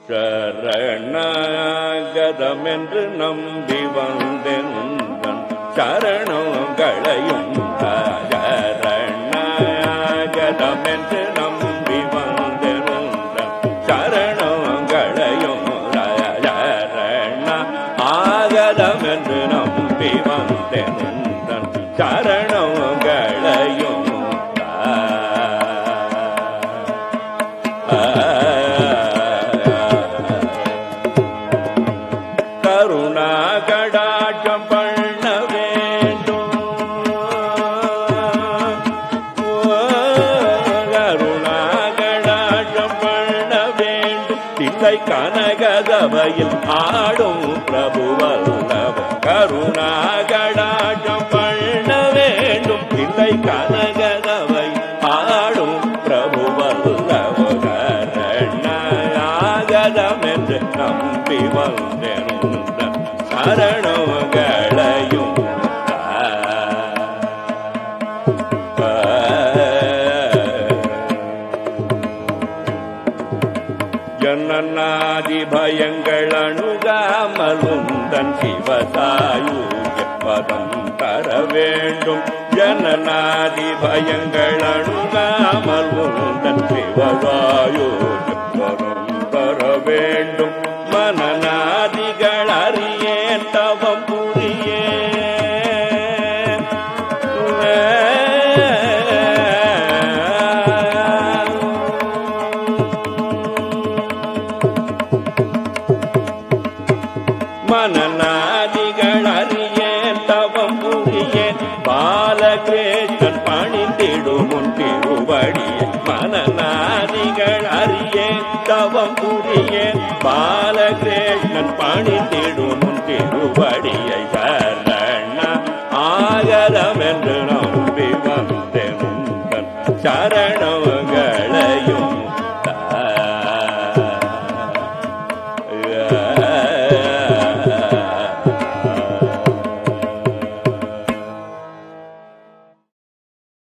சரணாகதம் என்று நம்பி வந்தெந்தன் சரணங்களையும் சரணாகதம் என்று நம்பி வந்தெந்தன் சரணங்களையும் சரண ஆகதம் என்று நம்பி வந்தெந்தன் சரணங்களையும் கருணா கடாட்சம் பண்ண வேண்டும் கருணா கடாட்சம் பண்ண வேண்டும் தில்லை கனகதவையில் ஆடும் பிரபுவல்லவ கருணா கடாட்சம் பண்ண வேண்டும் தில்லை கனகதவை ஆடும் பிரபுவல்லவ கரணாகதம் என்று நம்பி வந்தேன் சரணங்களையும் ஜன்னநாதி பயங்கள் அணுகாமலும் தன் சிவசாயுஜ பதம் தர வேண்டும் ஜனநாதி பயங்கள் அணுகாமலும் தன் சிவசாயுஜ பதம் தர வேண்டும் மனநாதிகள் அறியேன் தவம் புரியேன் மனநாதிகள் அறியேன் தவம் புரியேன் பாலகிருஷ்ணன் பணிந்திடும் உன் திருவடியே மனநாதிகள் அறியேன் தவம் புரியேன் பாலகிருஷ்ணன் பணிந்திடும் உன் திருவடியை சரண ஆகரம் என்று நம்பி வந்தேன் உந்தன் சரணங்களையும்